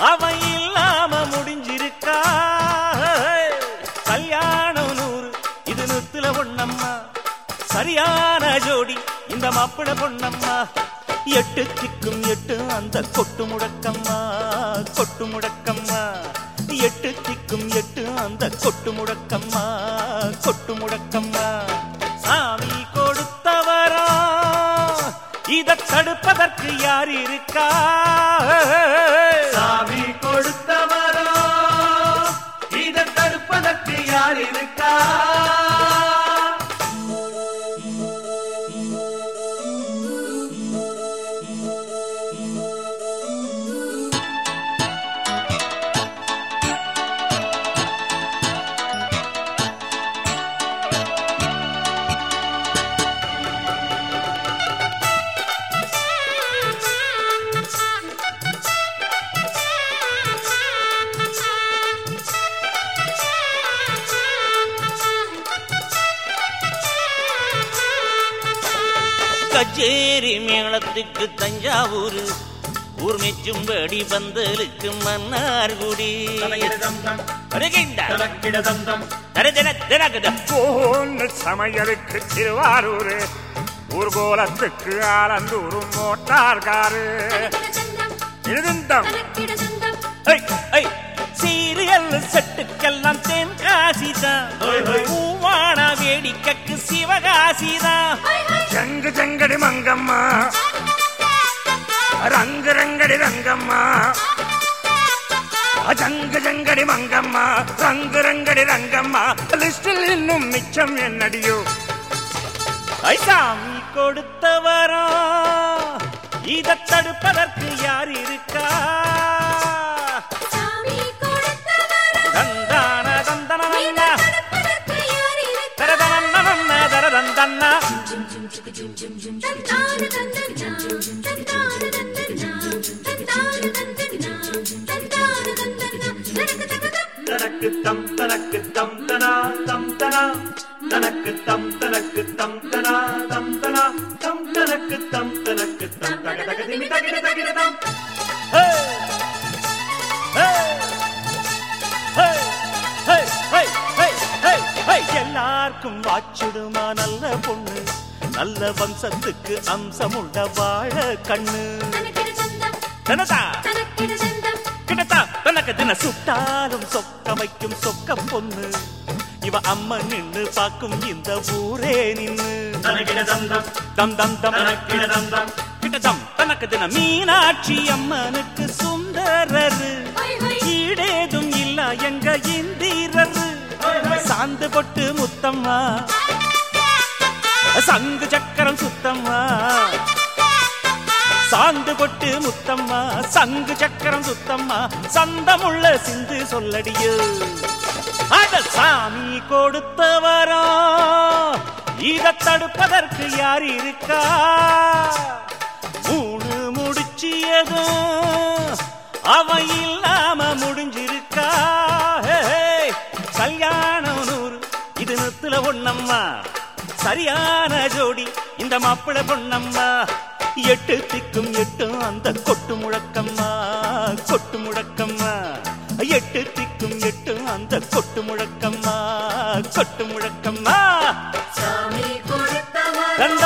அவன் இல்லாம முடிஞ்சிருக்கா கல்யாணம் நூறு இது நுத்துல பொண்ணம்மா சரியான ஜோடி இந்த மாப்பிள பொண்ணம்மா எட்டு திக்கும் எட்டு அந்த கொட்டு முடக்கம்மா கொட்டு முடக்கம்மா எட்டு திக்கும் எட்டு அந்த கொட்டு முடக்கம்மா கொட்டு முடக்கம்மா சாமி கொடுத்தவரா இத தடுப்பதற்கு யார் இருக்கா சாமி கொடுத்தவரோ இதை தடுப்பதற்கு யார் இருக்கா கச்சேரி மேளத்துக்கு தஞ்சாவூர் ஊர் மெச்சும்படி பந்தலுக்கு மன்னார்குடி பொண்ணு சமையலுக்கு திருவாரூர் ஊர்கோலத்துக்கு ஆலந்தூர் மோட்டார்காரு இருந்தம் சீரியல் செட்டுக்கெல்லாம் தென்காசிதான் பூவான வேடிக்கைக்கு சிவகாசிதான் ஜங்கு ஜங்கடி மங்கம்மா ரங்கு ரங்கடி ரங்கம்மா ஜங்கு ஜங்கடி மங்கம்மா ரங்கு ரங்கடி ரங்கம்மா லிஸ்டில் இன்னும் மிச்சம் என்னடியோ ஐ, சாமி கொடுத்தவரா இத தடுப்பதற்கு யார் இருக்கா தந்தான தந்தன தரதனன்ன தரதந்தன்னா தனக்கு தம் தனக்கு தம் தனா தம் தனா தனக்கு தம் தனக்கு தம் தனா தம் தனா தம் தனக்கு தம் தனக்கு தம் தக தக திமி தகிட தகிட தம் ஹே! ஹே! ஹே! ஹே! ஹே! ஹே! ஹே! ஹே! எல்லாருக்கும் வாச்சிடுமா நல்ல பொண்ணு நல்ல வம்சத்துக்கு அம்சமுள்ள வாழ கண்ணு தனதா கிட்டத்தா தனக்கு தின சுட்டாலும் சொக்க வைக்கும் சொக்க பொண்ணு இவ அம்மா நின்னு பாக்கும் இந்த ஊரே நின்னு தனகிட தம் தம் தம் தம் தம் தனக்கிட தம் தம் கிட்டதம் தனக்கு தின மீனாட்சி அம்மனுக்கு சுந்தரரு ஈடேதும் இல்ல எங்க இந்திரரு சாந்து பொட்டு முத்தம்மா சங்கு சக்கரம் சுத்தம்மா சாந்து பொட்டு முத்தம்மா சங்கு சக்கரம் சுத்தம்மா சந்தமுள்ள சிந்து சொல்லடியோ அத சாமி கொடுத்தவரா இத தடுப்பதற்கு யார் இருக்கா மூணு முடிச்சியதும் அவன் இல்லாம முடிஞ்சிருக்கா ஹே, ஹே. கல்யாணம் நூறு இது நுத்துல ஒண்ணம்மா சரியான ஜோடி இந்த மாப்பிள பொண்ணம்மா எட்டு திக்கும் எட்டும் அந்த கொட்டு முழக்கம்மா கொட்டு முழக்கம்மா எட்டு திக்கும் எட்டும் அந்த கொட்டு முழக்கம்மா கொட்டு முழக்கம்மா சாமி கொடுத்தவர் தந்த